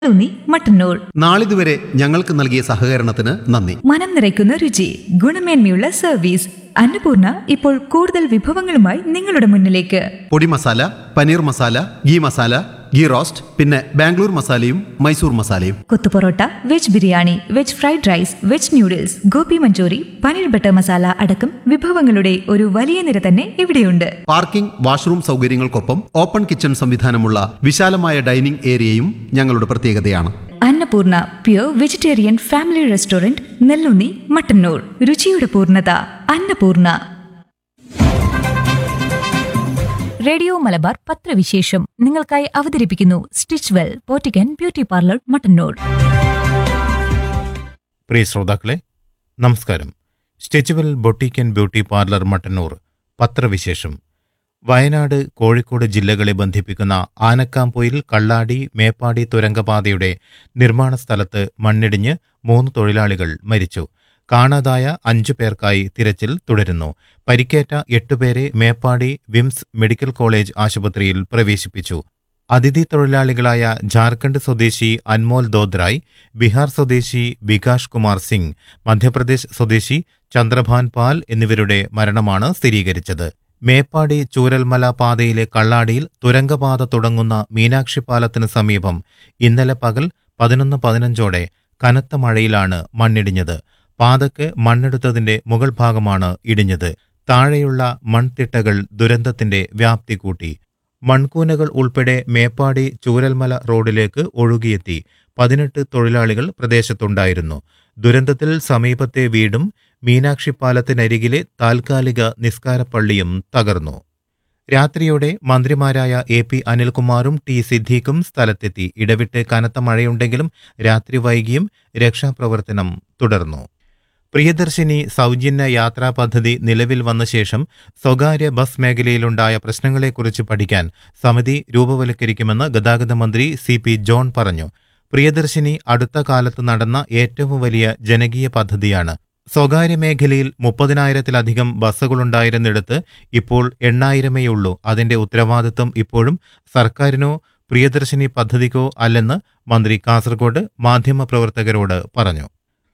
ഊന്നി മട്ടന്നൂർ നാളിതുവരെ ഞങ്ങൾക്ക് നൽകിയ സഹകരണത്തിന് നന്ദി മനം നിറയ്ക്കുന്ന രുചി ഗുണമേന്മയുള്ള സർവീസ് അന്നപൂർണ ഇപ്പോൾ കൂടുതൽ വിഭവങ്ങളുമായി നിങ്ങളുടെ മുന്നിലേക്ക് പൊടി മസാല പനീർ മസാല ഗീ മസാല ഗീ റോസ്റ്റ് പിന്നെ ബാംഗ്ലൂർ മസാലയും മൈസൂർ മസാലയും kothu parotta veg biryani veg fried rice veg noodles gobi manchurian paneer butter masala അടക്കം വിഭവങ്ങളുടെ ഒരു വലിയ നിര തന്നെ ഇവിടെയുണ്ട് പാർക്കിംഗ് വാഷ്റൂം സൗകര്യങ്ങൾക്കൊപ്പം ഓപ്പൺ കിച്ചൺ സംവിധാനമുള്ള വിശാലമായ ഡൈനിംഗ് ഏരിയയും ഞങ്ങളുടെ പ്രത്യേകതയാണ് Annapurna pure vegetarian family restaurant Nelloonni Mattannur രുചിയുടെ പൂർണ്ണത അന്നപൂർണ റേഡിയോ മലബാർ പത്രവിശേഷം നിങ്ങൾക്കായി അവതരിപ്പിക്കുന്നു സ്റ്റിച്ച് വെൽ പോറ്റിക്കൻ ബ്യൂട്ടി പാർലർ മട്ടന്നൂർ പ്രിയ ശ്രോതാക്കളെ നമസ്കാരം stitch well boutique and beauty parlour Mattannur പത്രവിശേഷം വയനാട് കോഴിക്കോട് ജില്ലകളെ ബന്ധിപ്പിക്കുന്ന ആനക്കാംപൊയിൽ കള്ളാടി മേപ്പാടി തുരങ്കപാതയുടെ നിർമ്മാണ സ്ഥലത്ത് മണ്ണിടിഞ്ഞ് മൂന്ന് തൊഴിലാളികൾ മരിച്ചു കാണാതായ അഞ്ചു പേർക്കായി തിരച്ചിൽ തുടരുന്നു പരിക്കേറ്റ എട്ടുപേരെ മേപ്പാടി വിംസ് മെഡിക്കൽ കോളേജ് ആശുപത്രിയിൽ പ്രവേശിപ്പിച്ചു അതിഥി തൊഴിലാളികളായ ജാർഖണ്ഡ് സ്വദേശി അൻമോൽ ദോദ്രായ് ബീഹാർ സ്വദേശി വികാഷ് കുമാർ സിംഗ് മധ്യപ്രദേശ് സ്വദേശി ചന്ദ്രഭാൻ പാൽ എന്നിവരുടെ മരണമാണ് സ്ഥിരീകരിച്ചത് മേപ്പാടി ചൂരൽമല പാതയിലെ കള്ളാടിയിൽ തുരങ്കപാത തുടങ്ങുന്ന മീനാക്ഷി പാലത്തിന് സമീപം ഇന്നലെ പകൽ പതിനൊന്ന് പതിനഞ്ചോടെ കനത്ത മഴയിലാണ് മണ്ണിടിഞ്ഞത് പാതയ്ക്ക് മണ്ണെടുത്തതിന്റെ മുകൾ ഭാഗമാണ് ഇടിഞ്ഞത് താഴെയുള്ള മൺതിട്ടകൾ ദുരന്തത്തിന്റെ വ്യാപ്തി കൂട്ടി മൺകൂനകൾ ഉൾപ്പെടെ മേപ്പാടി ചൂരൽമല റോഡിലേക്ക് ഒഴുകിയെത്തി പതിനെട്ട് തൊഴിലാളികൾ പ്രദേശത്തുണ്ടായിരുന്നു ദുരന്തത്തിൽ സമീപത്തെ വീടും മീനാക്ഷി പാലത്തിനരികിലെ താൽക്കാലിക നിസ്കാരപ്പള്ളിയും തകർന്നു രാത്രിയോടെ മന്ത്രിമാരായ എ പി അനിൽകുമാറും ടി സിദ്ദീഖും സ്ഥലത്തെത്തി ഇടവിട്ട് കനത്ത മഴയുണ്ടെങ്കിലും രാത്രി വൈകിയും രക്ഷാപ്രവർത്തനം തുടർന്നു പ്രിയദർശിനി സൗജന്യ യാത്രാ പദ്ധതി നിലവിൽ വന്ന ശേഷം സ്വകാര്യ ബസ് മേഖലയിലുണ്ടായ പ്രശ്നങ്ങളെക്കുറിച്ച് പഠിക്കാൻ സമിതി രൂപവൽക്കരിക്കുമെന്ന് ഗതാഗത മന്ത്രി സി പി ജോൺ പറഞ്ഞു പ്രിയദർശിനി അടുത്ത കാലത്ത് നടന്ന ഏറ്റവും വലിയ ജനകീയ പദ്ധതിയാണ് സ്വകാര്യ മേഖലയിൽ മുപ്പതിനായിരത്തിലധികം ബസ്സുകളുണ്ടായിരുന്നിടത്ത് ഇപ്പോൾ എണ്ണായിരമേയുള്ളൂ അതിന്റെ ഉത്തരവാദിത്വം ഇപ്പോഴും സർക്കാരിനോ പ്രിയദർശിനി പദ്ധതിക്കോ അല്ലെന്ന് മന്ത്രി കാസർഗോഡ് മാധ്യമപ്രവർത്തകരോട് പറഞ്ഞു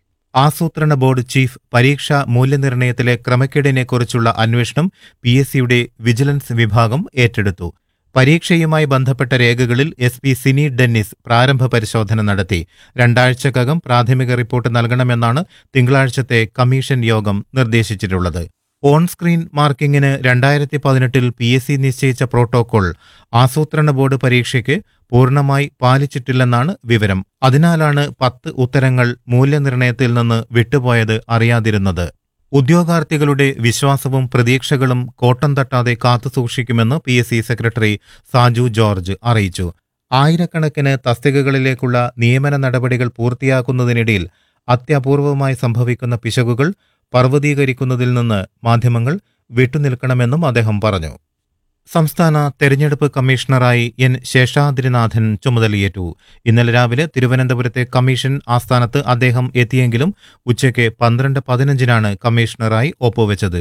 ആസൂത്രണ ബോർഡ് ചീഫ് പരീക്ഷാ മൂല്യനിർണ്ണയത്തിലെ ക്രമക്കേടിനെക്കുറിച്ചുള്ള അന്വേഷണം പി എസ് സിയുടെ വിജിലൻസ് വിഭാഗം ഏറ്റെടുത്തു പരീക്ഷയുമായി ബന്ധപ്പെട്ട രേഖകളിൽ എസ് പി സിനി ഡെന്നിസ് പ്രാരംഭ പരിശോധന നടത്തി രണ്ടാഴ്ചക്കകം പ്രാഥമിക റിപ്പോർട്ട് നൽകണമെന്നാണ് തിങ്കളാഴ്ചത്തെ കമ്മീഷൻ യോഗം നിർദ്ദേശിച്ചിട്ടുള്ളത് ഓൺ സ്ക്രീൻ മാർക്കിങ്ങിന് രണ്ടായിരത്തി പതിനെട്ടിൽ പി എസ് സി നിശ്ചയിച്ച പ്രോട്ടോകോൾ ആസൂത്രണ ബോർഡ് പരീക്ഷയ്ക്ക് പൂർണ്ണമായി പാലിച്ചിട്ടില്ലെന്നാണ് വിവരം അതിനാലാണ് പത്ത് ഉത്തരങ്ങൾ മൂല്യനിർണ്ണയത്തിൽ നിന്ന് വിട്ടുപോയത് അറിയാതിരുന്നത് ഉദ്യോഗാർത്ഥികളുടെ വിശ്വാസവും പ്രതീക്ഷകളും കോട്ടം തട്ടാതെ കാത്തുസൂക്ഷിക്കുമെന്ന് P S C secretary Saju George അറിയിച്ചു ആയിരക്കണക്കിന് തസ്തികകളിലേക്കുള്ള നിയമന നടപടികൾ പൂർത്തിയാക്കുന്നതിനിടയിൽ അത്യപൂർവമായി സംഭവിക്കുന്ന പിശകുകൾ പർവ്വതീകരിക്കുന്നതിൽ നിന്ന് മാധ്യമങ്ങൾ വിട്ടുനിൽക്കണമെന്നും അദ്ദേഹം പറഞ്ഞു സംസ്ഥാന തെരഞ്ഞെടുപ്പ് കമ്മീഷണറായി എൻ ശേഷാദ്രിനാഥൻ ചുമതലയേറ്റു ഇന്നലെ രാവിലെ തിരുവനന്തപുരത്തെ കമ്മീഷൻ ആസ്ഥാനത്ത് അദ്ദേഹം എത്തിയെങ്കിലും ഉച്ചയ്ക്ക് പന്ത്രണ്ട് പതിനഞ്ചിനാണ് കമ്മീഷണറായി ഒപ്പുവെച്ചത്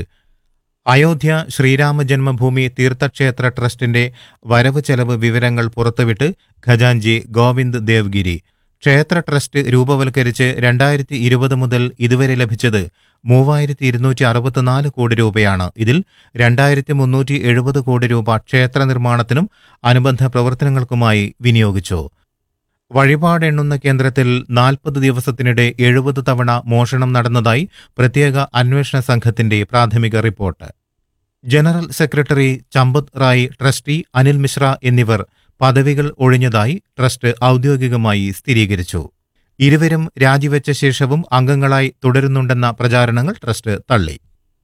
അയോധ്യ ശ്രീരാമ ജന്മഭൂമി തീർത്ഥക്ഷേത്ര ട്രസ്റ്റിന്റെ വരവ് ചെലവ് വിവരങ്ങൾ പുറത്തുവിട്ട് ഖജാൻജി ഗോവിന്ദ് ദേവ്ഗിരി ക്ഷേത്ര ട്രസ്റ്റ് രൂപവൽക്കരിച്ച് രണ്ടായിരത്തി ഇരുപത് മുതൽ ഇതുവരെ ലഭിച്ചത് മൂവായിരത്തി ഇരുന്നൂറ്റി അറുപത്തിനാല് കോടി രൂപയാണ് ഇതിൽ രണ്ടായിരത്തി മുന്നൂറ്റി എഴുപത് കോടി രൂപ ക്ഷേത്ര നിർമ്മാണത്തിനും അനുബന്ധ പ്രവർത്തനങ്ങൾക്കുമായി വിനിയോഗിച്ചു വഴിപാടെണ്ണുന്ന കേന്ദ്രത്തിൽ നാൽപ്പത് ദിവസത്തിനിടെ എഴുപത് തവണ മോഷണം നടന്നതായി പ്രത്യേക അന്വേഷണ സംഘത്തിന്റെ പ്രാഥമിക report general secretary Champat Rai trustee Anil Mishra എന്നിവർ പദവികൾ ഒഴിഞ്ഞതായി ട്രസ്റ്റ് ഔദ്യോഗികമായി സ്ഥിരീകരിച്ചു ഇരുവരും രാജിവെച്ച ശേഷവും അംഗങ്ങളായി തുടരുന്നുണ്ടെന്ന പ്രചാരണങ്ങൾ ട്രസ്റ്റ് തള്ളി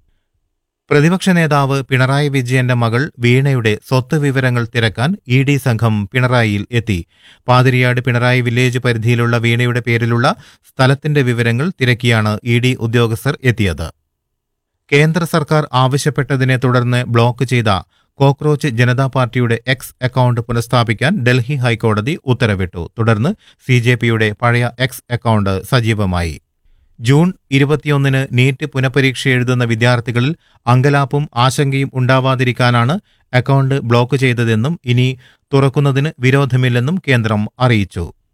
പ്രതിപക്ഷ നേതാവ് പിണറായി വിജയന്റെ മകൾ വീണയുടെ സ്വത്ത് വിവരങ്ങൾ തിരക്കാൻ ഇ ഡി സംഘം പിണറായിയിൽ എത്തി പാതിരിയാട് പിണറായി വില്ലേജ് പരിധിയിലുള്ള വീണയുടെ പേരിലുള്ള സ്ഥലത്തിന്റെ വിവരങ്ങൾ തിരക്കിയാണ് ഇ ഡി ഉദ്യോഗസ്ഥർ എത്തിയത് കേന്ദ്ര സർക്കാർ ആവശ്യപ്പെട്ടതിനെ തുടർന്ന് ബ്ലോക്ക് ചെയ്ത കോക്രോച്ച് ജനതാ പാർട്ടിയുടെ എക്സ് അക്കൗണ്ട് പുനഃസ്ഥാപിക്കാൻ ഡൽഹി ഹൈക്കോടതി ഉത്തരവിട്ടു തുടർന്ന് സി ജെ പിയുടെ പഴയ എക്സ് അക്കൗണ്ട് സജീവമായി ജൂൺ ഇരുപത്തിയൊന്നിന് നീറ്റ് പുനഃപരീക്ഷ എഴുതുന്ന വിദ്യാർത്ഥികളിൽ അങ്കലാപ്പും ആശങ്കയും ഉണ്ടാവാതിരിക്കാനാണ് അക്കൗണ്ട് ബ്ലോക്ക് ചെയ്തതെന്നും ഇനി തുറക്കുന്നതിന് വിരോധമില്ലെന്നും കേന്ദ്രം അറിയിച്ചു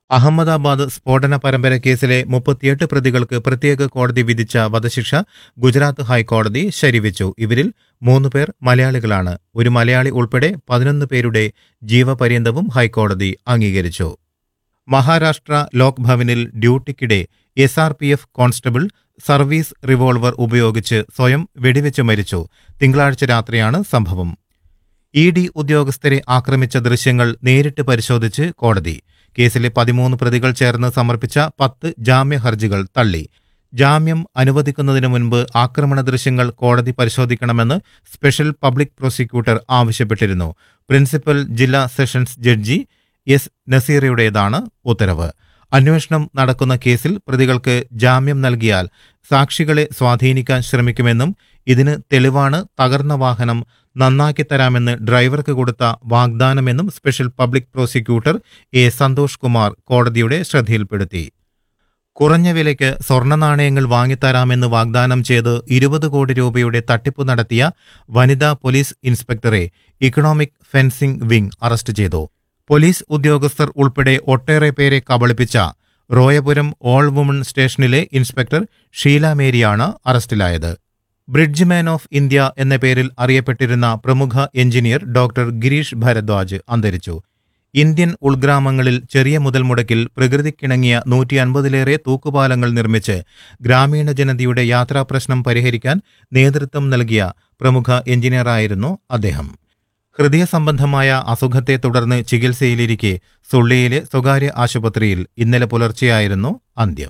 അഹമ്മദാബാദ് സ്ഫോടന പരമ്പര കേസിലെ മുപ്പത്തിയെട്ട് പ്രതികൾക്ക് പ്രത്യേക കോടതി വിധിച്ച വധശിക്ഷ ഗുജറാത്ത് ഹൈക്കോടതി ശരിവെച്ചു ഇവരിൽ മൂന്ന് പേർ മലയാളികളാണ് ഒരു മലയാളി ഉൾപ്പെടെ പതിനൊന്ന് പേരുടെ ജീവപര്യന്തവും ഹൈക്കോടതി അംഗീകരിച്ചു മഹാരാഷ്ട്ര ലോക് ഭവനിൽ ഡ്യൂട്ടിക്കിടെ S R P F constable service revolver ഉപയോഗിച്ച് സ്വയം വെടിവെച്ച് മരിച്ചു തിങ്കളാഴ്ച രാത്രിയാണ് സംഭവം ഇ ഡി ഉദ്യോഗസ്ഥരെ ആക്രമിച്ച ദൃശ്യങ്ങൾ നേരിട്ട് പരിശോധിച്ച് കോടതി കേസിലെ പതിമൂന്ന് പ്രതികൾ ചേർന്ന് സമർപ്പിച്ച പത്ത് ജാമ്യ ഹർജികൾ തള്ളി ജാമ്യം അനുവദിക്കുന്നതിന് മുൻപ് ആക്രമണ ദൃശ്യങ്ങൾ കോടതി പരിശോധിക്കണമെന്ന് സ്പെഷ്യൽ പബ്ലിക് പ്രോസിക്യൂട്ടർ ആവശ്യപ്പെട്ടിരുന്നു പ്രിൻസിപ്പൽ ജില്ലാ സെഷൻസ് ജഡ്ജി എസ് നസീറയുടേതാണ് ഉത്തരവ് അന്വേഷണം നടക്കുന്ന കേസിൽ പ്രതികൾക്ക് ജാമ്യം നൽകിയാൽ സാക്ഷികളെ സ്വാധീനിക്കാൻ ശ്രമിക്കുമെന്നും ഇതിന് തെളിവാണ് തകർന്ന വാഹനം നന്നാക്കി തരാമെന്ന് ഡ്രൈവർക്ക് കൊടുത്ത വാഗ്ദാനമെന്നും special public prosecutor A Santhosh Kumar കോടതിയുടെ ശ്രദ്ധയിൽപ്പെടുത്തി കുറഞ്ഞ വിലയ്ക്ക് സ്വർണ്ണ നാണയങ്ങൾ വാങ്ങിത്തരാമെന്ന് വാഗ്ദാനം ചെയ്ത് ഇരുപത് കോടി രൂപയുടെ തട്ടിപ്പ് നടത്തിയ വനിതാ പോലീസ് ഇൻസ്പെക്ടറെ ഇക്കണോമിക് ഫെൻസിംഗ് വിംഗ് അറസ്റ്റ് ചെയ്തു പോലീസ് ഉദ്യോഗസ്ഥർ ഉൾപ്പെടെ ഒട്ടേറെ പേരെ കബളിപ്പിച്ച റോയപുരം ഓൾ വുമൺ സ്റ്റേഷനിലെ ഇൻസ്പെക്ടർ ഷീല മേരിയാണ് അറസ്റ്റിലായത് ബ്രിഡ്ജ് മാൻ ഓഫ് ഇന്ത്യ എന്ന പേരിൽ അറിയപ്പെട്ടിരുന്ന പ്രമുഖ എഞ്ചിനീയർ ഡോക്ടർ ഗിരീഷ് ഭരദ്വാജ് അന്തരിച്ചു ഇന്ത്യൻ ഉൾഗ്രാമങ്ങളിൽ ചെറിയ മുതൽ മുടക്കിൽ പ്രകൃതിക്കിണങ്ങിയ നൂറ്റി അൻപതിലേറെ തൂക്കുപാലങ്ങൾ നിർമ്മിച്ച് ഗ്രാമീണ ജനതയുടെ യാത്രാപ്രശ്നം പരിഹരിക്കാൻ നേതൃത്വം നൽകിയ പ്രമുഖ എഞ്ചിനീയറായിരുന്നു അദ്ദേഹം ഹൃദയ സംബന്ധമായ അസുഖത്തെ തുടർന്ന് ചികിത്സയിലിരിക്കെ സുള്ളിയിലെ സ്വകാര്യ ആശുപത്രിയിൽ ഇന്നലെ പുലർച്ചെയായിരുന്നു അന്ത്യം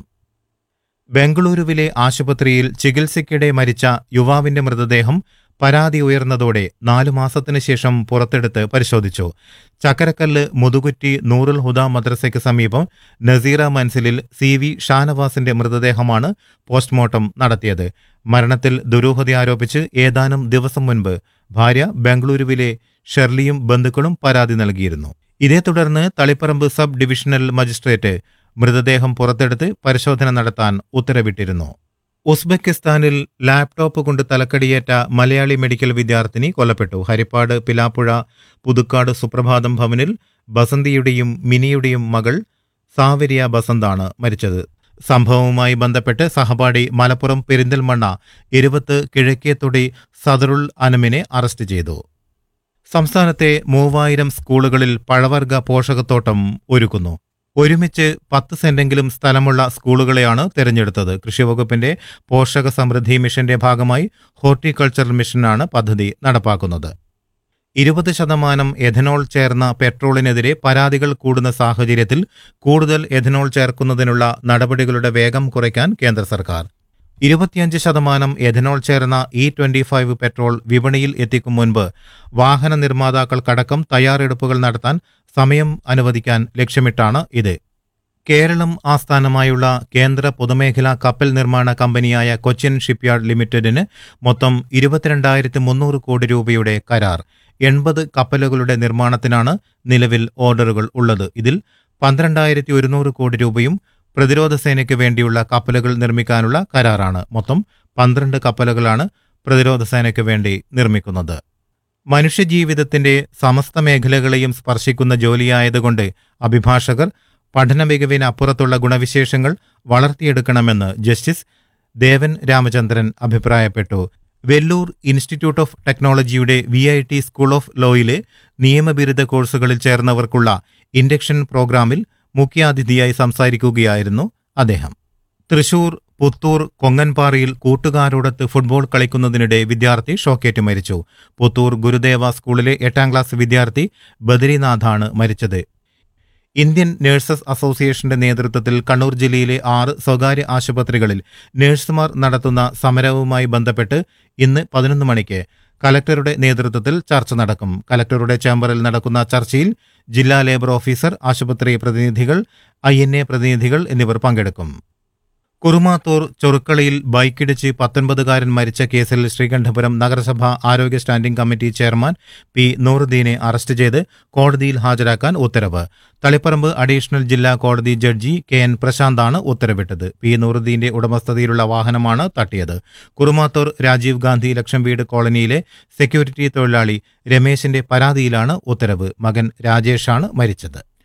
ബംഗളൂരുവിലെ ആശുപത്രിയിൽ ചികിത്സയ്ക്കിടെ മരിച്ച യുവാവിന്റെ മൃതദേഹം പരാതി ഉയർന്നതോടെ നാലു മാസത്തിനു ശേഷം പുറത്തെടുത്ത് പരിശോധിച്ചു ചക്കരക്കല്ല് മുതുകുറ്റി നൂറുൽ ഹുദ മദ്രസയ്ക്ക് സമീപം നസീറ മൻസിലിൽ സി വി ഷാനവാസിന്റെ മൃതദേഹമാണ് പോസ്റ്റ്മോർട്ടം നടത്തിയത് മരണത്തിൽ ദുരൂഹത ആരോപിച്ച് ഏതാനും ദിവസം മുൻപ് ഭാര്യ ബംഗളൂരുവിലെ ഷെർലിയും ബന്ധുക്കളും പരാതി നൽകിയിരുന്നു ഇതേ തുടർന്ന് തളിപ്പറമ്പ് സബ് ഡിവിഷണൽ മജിസ്ട്രേറ്റ് മൃതദേഹം പുറത്തെടുത്ത് പരിശോധന നടത്താൻ ഉത്തരവിട്ടിരുന്നു ഉസ്ബെക്കിസ്ഥാനിൽ ലാപ്ടോപ്പ് കൊണ്ട് തലക്കടിയേറ്റ മലയാളി മെഡിക്കൽ വിദ്യാർത്ഥിനി കൊല്ലപ്പെട്ടു ഹരിപ്പാട് പിലാപ്പുഴ പുതുക്കാട് സുപ്രഭാതം ഭവനിൽ ബസന്തിയുടെയും മിനിയുടെയും മകൾ സാവരിയ ബസന്താണ് മരിച്ചത് സംഭവവുമായി ബന്ധപ്പെട്ട് സഹപാഠി മലപ്പുറം പെരിന്തൽമണ്ണ ഇരുപത്ത് കിഴക്കേത്തൊടി സദറുൽ അനമിനെ അറസ്റ്റ് ചെയ്തു സംസ്ഥാനത്തെ മൂവായിരം സ്കൂളുകളിൽ പഴവർഗ പോഷകത്തോട്ടം ഒരുക്കുന്നു ഒരുമിച്ച് പത്ത് സെന്റെങ്കിലും സ്ഥലമുള്ള സ്കൂളുകളെയാണ് തെരഞ്ഞെടുത്തത് കൃഷിവകുപ്പിന്റെ പോഷക സമൃദ്ധി മിഷന്റെ ഭാഗമായി ഹോർട്ടിക്കൾച്ചർ മിഷനാണ് പദ്ധതി നടപ്പാക്കുന്നത് ഇരുപത് ശതമാനം എഥനോൾ ചേർന്ന പെട്രോളിനെതിരെ പരാതികൾ കൂടുന്ന സാഹചര്യത്തിൽ കൂടുതൽ എഥനോൾ ചേർക്കുന്നതിനുള്ള നടപടികളുടെ വേഗം കുറയ്ക്കാൻ കേന്ദ്ര സർക്കാർ ഇരുപത്തിയഞ്ച് ശതമാനം എഥനോൾ ചേർന്ന ഇ ട്വന്റി ഫൈവ് പെട്രോൾ വിപണിയിൽ എത്തിക്കും മുൻപ് വാഹന നിർമ്മാതാക്കൾക്കടക്കം തയ്യാറെടുപ്പുകൾ നടത്താൻ സമയം അനുവദിക്കാൻ ലക്ഷ്യമിട്ടാണ് ഇത് കേരളം ആസ്ഥാനമായുള്ള കേന്ദ്ര പൊതുമേഖലാ കപ്പൽ നിർമ്മാണ കമ്പനിയായ കൊച്ചിൻ ഷിപ്പ്യാർഡ് ലിമിറ്റഡിന് മൊത്തം ഇരുപത്തിരണ്ടായിരത്തി മുന്നൂറ് കോടി രൂപയുടെ കരാർ എൺപത് കപ്പലുകളുടെ നിർമ്മാണത്തിനാണ് നിലവിൽ ഓർഡറുകൾ ഉള്ളത് ഇതിൽ പന്ത്രണ്ടായിരത്തി ഒരുന്നൂറ് കോടി രൂപയും പ്രതിരോധ സേനയ്ക്ക് വേണ്ടിയുള്ള കപ്പലുകൾ നിർമ്മിക്കാനുള്ള കരാറാണ് മൊത്തം പന്ത്രണ്ട് കപ്പലുകളാണ് പ്രതിരോധ സേനയ്ക്ക് വേണ്ടി നിർമ്മിക്കുന്നത് മനുഷ്യജീവിതത്തിന്റെ സമസ്ത മേഖലകളെയും സ്പർശിക്കുന്ന ജോലിയായതുകൊണ്ട് അഭിഭാഷകർ പഠന മികവിന് അപ്പുറത്തുള്ള ഗുണവിശേഷങ്ങൾ വളർത്തിയെടുക്കണമെന്ന് ജസ്റ്റിസ് ദേവൻ രാമചന്ദ്രൻ അഭിപ്രായപ്പെട്ടു വെല്ലൂർ ഇൻസ്റ്റിറ്റ്യൂട്ട് ഓഫ് ടെക്നോളജിയുടെ V I T school of ലോയിലെ നിയമബിരുദ കോഴ്സുകളിൽ ചേർന്നവർക്കുള്ള ഇൻഡക്ഷൻ പ്രോഗ്രാമിൽ മുഖ്യാതിഥിയായി സംസാരിക്കുകയായിരുന്നു അദ്ദേഹം തൃശൂർ പുത്തൂർ കൊങ്ങൻപാറയിൽ കൂട്ടുകാരോടൊത്ത് ഫുട്ബോൾ കളിക്കുന്നതിനിടെ വിദ്യാർത്ഥി ഷോക്കേറ്റ് മരിച്ചു പുത്തൂർ ഗുരുദേവ സ്കൂളിലെ എട്ടാം ക്ലാസ് വിദ്യാർത്ഥി ബദരിനാഥാണ് മരിച്ചത് ഇന്ത്യൻ നഴ്സസ് അസോസിയേഷന്റെ നേതൃത്വത്തിൽ കണ്ണൂർ ജില്ലയിലെ ആറ് സ്വകാര്യ ആശുപത്രികളിൽ നഴ്സുമാർ നടത്തുന്ന സമരവുമായി ബന്ധപ്പെട്ട് ഇന്ന് പതിനൊന്ന് മണിക്ക് കലക്ടറുടെ നേതൃത്വത്തിൽ ചർച്ച നടക്കും കലക്ടറുടെ ചേംബറിൽ നടക്കുന്ന ചർച്ചയിൽ ജില്ലാ ലേബർ ഓഫീസർ ആശുപത്രി പ്രതിനിധികൾ ഐ പ്രതിനിധികൾ എന്നിവർ പങ്കെടുക്കും കുറുമാത്തൂർ ചൊറുക്കളയിൽ ബൈക്കിടിച്ച് പത്തൊൻപതുകാരൻ മരിച്ച കേസിൽ ശ്രീകണ്ഠപുരം നഗരസഭ ആരോഗ്യ സ്റ്റാൻഡിംഗ് കമ്മിറ്റി ചെയർമാൻ പി നൂറുദ്ദീനെ അറസ്റ്റ് ചെയ്ത് കോടതിയിൽ ഹാജരാക്കാൻ ഉത്തരവ് തളിപ്പറമ്പ് അഡീഷണൽ ജില്ലാ കോടതി ജഡ്ജി കെ എൻ പ്രശാന്താണ് ഉത്തരവിട്ടത് പി നൂറുദ്ദീന്റെ ഉടമസ്ഥതയിലുള്ള വാഹനമാണ് തട്ടിയത് കുറുമാത്തൂർ രാജീവ് ഗാന്ധി ലക്ഷം വീട് കോളനിയിലെ സെക്യൂരിറ്റി തൊഴിലാളി രമേശിന്റെ പരാതിയിലാണ് ഉത്തരവ് മകൻ രാജേഷാണ് മരിച്ചത്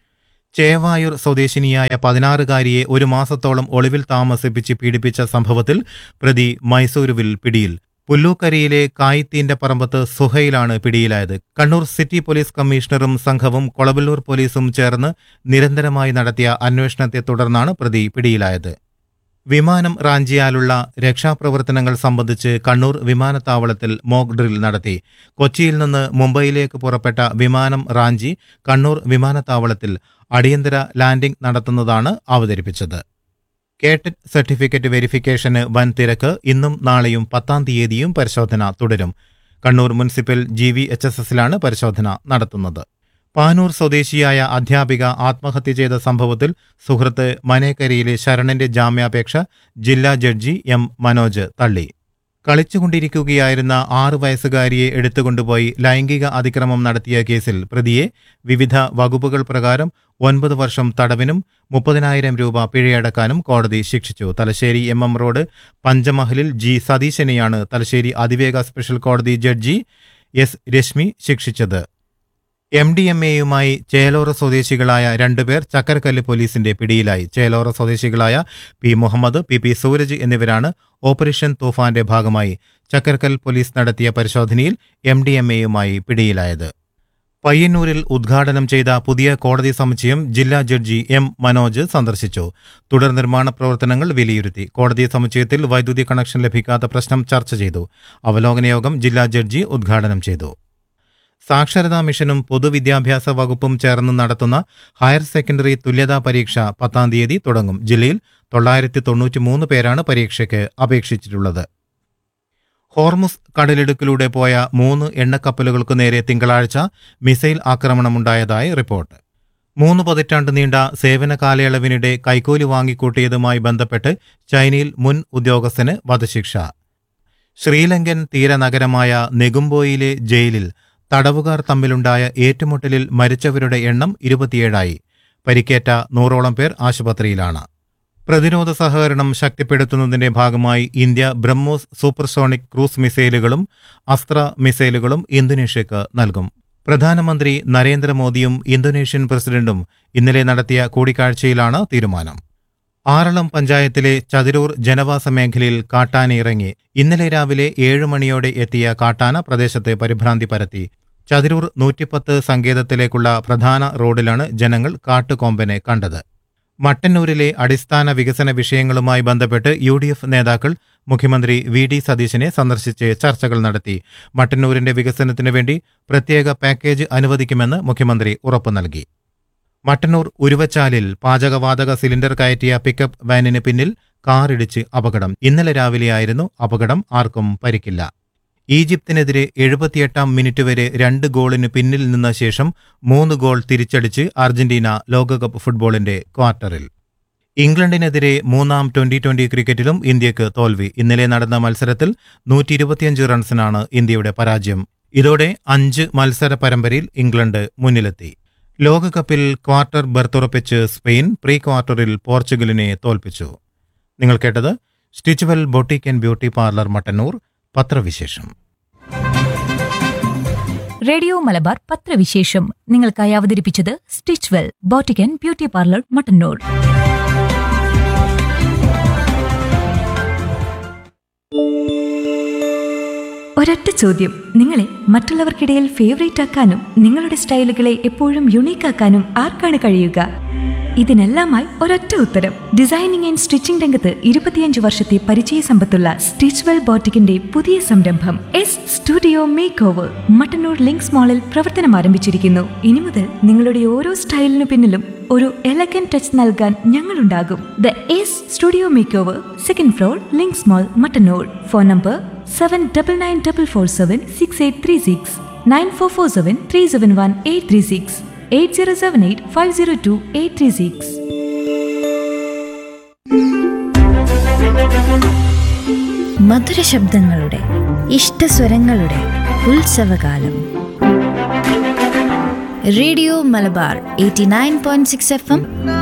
ചേവായൂർ സ്വദേശിനിയായ പതിനാറുകാരിയെ ഒരു മാസത്തോളം ഒളിവിൽ താമസിപ്പിച്ച് പീഡിപ്പിച്ച സംഭവത്തിൽ പ്രതി മൈസൂരുവിൽ പിടിയിൽ പുല്ലൂക്കരയിലെ കായിത്തീന്റെ പറമ്പത്ത് സുഹയിലാണ് പിടിയിലായത് കണ്ണൂർ സിറ്റി പോലീസ് കമ്മീഷണറും സംഘവും കൊളവല്ലൂർ പോലീസും ചേർന്ന് നിരന്തരമായി നടത്തിയ അന്വേഷണത്തെ തുടർന്നാണ് പ്രതി പിടിയിലായത് വിമാനം റാഞ്ചിയാലുള്ള രക്ഷാപ്രവർത്തനങ്ങൾ സംബന്ധിച്ച് കണ്ണൂർ വിമാനത്താവളത്തിൽ മോക്ക് ഡ്രിൽ നടത്തി കൊച്ചിയിൽ നിന്ന് മുംബൈയിലേക്ക് പുറപ്പെട്ട വിമാനം റാഞ്ചി കണ്ണൂർ വിമാനത്താവളത്തിൽ അടിയന്തര ലാൻഡിംഗ് നടത്തുന്നതാണ് അവതരിപ്പിച്ചത് കേട്ടറ്റ് സർട്ടിഫിക്കറ്റ് വെരിഫിക്കേഷന് വൻ തിരക്ക് ഇന്നും നാളെയും പത്താം തീയതിയും പരിശോധന തുടരും Kannur municipal G V H S എസിലാണ് പരിശോധന നടത്തുന്നത് പാനൂർ സ്വദേശിയായ അധ്യാപിക ആത്മഹത്യ ചെയ്ത സംഭവത്തിൽ സുഹൃത്ത് മനേക്കരയിലെ ശരണന്റെ ജാമ്യാപേക്ഷ ജില്ലാ ജഡ്ജി എം മനോജ് തള്ളി കളിച്ചുകൊണ്ടിരിക്കുകയായിരുന്ന ആറു വയസ്സുകാരിയെ എടുത്തുകൊണ്ടുപോയി ലൈംഗിക അതിക്രമം നടത്തിയ കേസിൽ പ്രതിയെ വിവിധ വകുപ്പുകൾ പ്രകാരം ഒൻപത് വർഷം തടവിനും മുപ്പതിനായിരം രൂപ പിഴയടക്കാനും കോടതി ശിക്ഷിച്ചു തലശ്ശേരി എം എം റോഡ് പഞ്ചമഹലിൽ ജി സതീശനെയാണ് തലശ്ശേരി അതിവേഗ സ്പെഷ്യൽ കോടതി ജഡ്ജി എസ് രശ്മി ശിക്ഷിച്ചത് എം ഡി എം എയുമായി ചേലോറ സ്വദേശികളായ രണ്ടുപേർ ചക്കരക്കല്ല് പോലീസിന്റെ പിടിയിലായി ചേലോറ സ്വദേശികളായ P Muhammad P P Sooraj എന്നിവരാണ് ഓപ്പറേഷൻ തൂഫാന്റെ ഭാഗമായി ചക്കരക്കൽ പോലീസ് നടത്തിയ പരിശോധനയിൽ എം ഡി എം എയുമായി പിടിയിലായത് പയ്യന്നൂരിൽ ഉദ്ഘാടനം ചെയ്ത പുതിയ കോടതി സമുച്ചയം ജില്ലാ ജഡ്ജി എം മനോജ് സന്ദർശിച്ചു തുടർ നിർമ്മാണ പ്രവർത്തനങ്ങൾ വിലയിരുത്തി കോടതി സമുച്ചയത്തിൽ വൈദ്യുതി കണക്ഷൻ ലഭിക്കാത്ത പ്രശ്നം ചർച്ച ചെയ്തു അവലോകന യോഗം ജില്ലാ ജഡ്ജി ഉദ്ഘാടനം ചെയ്തു സാക്ഷരതാ മിഷനും പൊതുവിദ്യാഭ്യാസ വകുപ്പും ചേർന്ന് നടത്തുന്ന ഹയർ സെക്കൻഡറി തുല്യതാ പരീക്ഷ പത്താം തീയതി തുടങ്ങും ജില്ലയിൽ തൊള്ളായിരത്തി തൊണ്ണൂറ്റി മൂന്ന് പേരാണ് പരീക്ഷയ്ക്ക് അപേക്ഷിച്ചിട്ടുള്ളത് ഹോർമുസ് കടലിടുക്കിലൂടെ പോയ മൂന്ന് എണ്ണക്കപ്പലുകൾക്ക് നേരെ തിങ്കളാഴ്ച മിസൈൽ ആക്രമണമുണ്ടായതായി റിപ്പോർട്ട് മൂന്ന് പതിറ്റാണ്ട് നീണ്ട സേവന കാലയളവിനിടെ കൈക്കൂലി വാങ്ങിക്കൂട്ടിയതുമായി ബന്ധപ്പെട്ട് ചൈനയിൽ മുൻ ഉദ്യോഗസ്ഥന് വധശിക്ഷ ശ്രീലങ്കൻ തീരനഗരമായ നെഗുംബോയിലെ ജയിലിൽ തടവുകാർ തമ്മിലുണ്ടായ ഏറ്റുമുട്ടലിൽ മരിച്ചവരുടെ എണ്ണം ഇരുപത്തിയേഴായി പരിക്കേറ്റ നൂറോളം പേർ ആശുപത്രിയിലാണ് പ്രതിരോധ സഹകരണം ശക്തിപ്പെടുത്തുന്നതിന്റെ ഭാഗമായി ഇന്ത്യ ബ്രഹ്മോസ് സൂപ്പർസോണിക് ക്രൂസ് മിസൈലുകളും അസ്ത്ര മിസൈലുകളും ഇന്തോനേഷ്യക്ക് നൽകും പ്രധാനമന്ത്രി നരേന്ദ്രമോദിയും ഇന്തോനേഷ്യൻ പ്രസിഡന്റും ഇന്നലെ നടത്തിയ കൂടിക്കാഴ്ചയിലാണ് തീരുമാനം ആറളം പഞ്ചായത്തിലെ ചതിരൂർ ജനവാസ മേഖലയിൽ കാട്ടാന ഇറങ്ങി ഇന്നലെ രാവിലെ ഏഴ് മണിയോടെ എത്തിയ കാട്ടാന പ്രദേശത്തെ പരിഭ്രാന്തി പരത്തി ചതിരൂർ നൂറ്റിപ്പത്ത് സങ്കേതത്തിലേക്കുള്ള പ്രധാന റോഡിലാണ് ജനങ്ങൾ കാട്ടുകൊമ്പനെ കണ്ടത് മട്ടന്നൂരിലെ അടിസ്ഥാന വികസന വിഷയങ്ങളുമായി ബന്ധപ്പെട്ട് യു ഡി എഫ് നേതാക്കൾ മുഖ്യമന്ത്രി വി ഡി സതീശനെ സന്ദർശിച്ച് ചർച്ചകൾ നടത്തി മട്ടന്നൂരിന്റെ വികസനത്തിനു വേണ്ടി പ്രത്യേക പാക്കേജ് അനുവദിക്കുമെന്ന് മുഖ്യമന്ത്രി ഉറപ്പു നൽകി മട്ടന്നൂർ ഉരുവച്ചാലിൽ പാചകവാതക സിലിണ്ടർ കയറ്റിയ പിക്കപ്പ് വാനിന് പിന്നിൽ കാറിടിച്ച് അപകടം ഇന്നലെ രാവിലെയായിരുന്നു അപകടം ആർക്കും പരിക്കില്ല ഈജിപ്തിനെതിരെ എഴുപത്തിയെട്ടാം മിനിറ്റ് വരെ രണ്ട് ഗോളിന് പിന്നിൽ നിന്ന ശേഷം മൂന്ന് ഗോൾ തിരിച്ചടിച്ച് അർജന്റീന ലോകകപ്പ് ഫുട്ബോളിന്റെ ക്വാർട്ടറിൽ ഇംഗ്ലണ്ടിനെതിരെ മൂന്നാം ട്വന്റി ട്വന്റി ക്രിക്കറ്റിലും ഇന്ത്യക്ക് തോൽവി ഇന്നലെ നടന്ന മത്സരത്തിൽ നൂറ്റി ഇരുപത്തിയഞ്ച് റൺസിനാണ് ഇന്ത്യയുടെ പരാജയം ഇതോടെ അഞ്ച് മത്സര പരമ്പരയിൽ ഇംഗ്ലണ്ട് മുന്നിലെത്തി ലോകകപ്പിൽ ക്വാർട്ടർ ബർത്തുറപ്പിച്ച് സ്പെയിൻ പ്രീ ക്വാർട്ടറിൽ പോർച്ചുഗലിനെ തോൽപ്പിച്ചു നിങ്ങൾ കേട്ടത് stitch well boutique and beauty parlour Mattannur പത്രവിശേഷം റേഡിയോ മലബാർ പത്രവിശേഷം നിങ്ങൾക്കായി അവതരിപ്പിച്ചത് stitch well boutique and beauty parlour Mattannur ഒരൊറ്റ ചോദ്യം നിങ്ങളെ മറ്റുള്ളവർക്കിടയിൽ ഫേവറേറ്റ് ആക്കാനും നിങ്ങളുടെ സ്റ്റൈലുകളെ എപ്പോഴും യുണീക്ക് ആക്കാനും ആർക്കാണ് കഴിയുക ഇതിനെല്ലാമായി ഒരൊറ്റ ഉത്തരം ഡിസൈനിങ് ആൻഡ് സ്റ്റിച്ചിംഗ് രംഗത്ത് ഇരുപത്തിയഞ്ച് വർഷത്തെ പരിചയ സമ്പത്തുള്ള സ്റ്റിച്ച് വെൽ ബോട്ടിക്കിന്റെ പുതിയ സംരംഭം S studio makeover Mattannur links മാളിൽ പ്രവർത്തനം ആരംഭിച്ചിരിക്കുന്നു ഇനി മുതൽ നിങ്ങളുടെ ഓരോ സ്റ്റൈലിനു പിന്നിലും ഒരു എലഗൻ ടച്ച് നൽകാൻ ഞങ്ങളുണ്ടാകും the S studio makeover second floor links mall Mattannur phone number seven double nine double four seven six eight three six nine four four seven three seven one eight three six eight zero seven eight five zero two eight three six മധുര ശബ്ദങ്ങളുടെ ഇഷ്ടസ്വരങ്ങളുടെ ഉത്സവകാലം radio Malabar eighty nine point six F M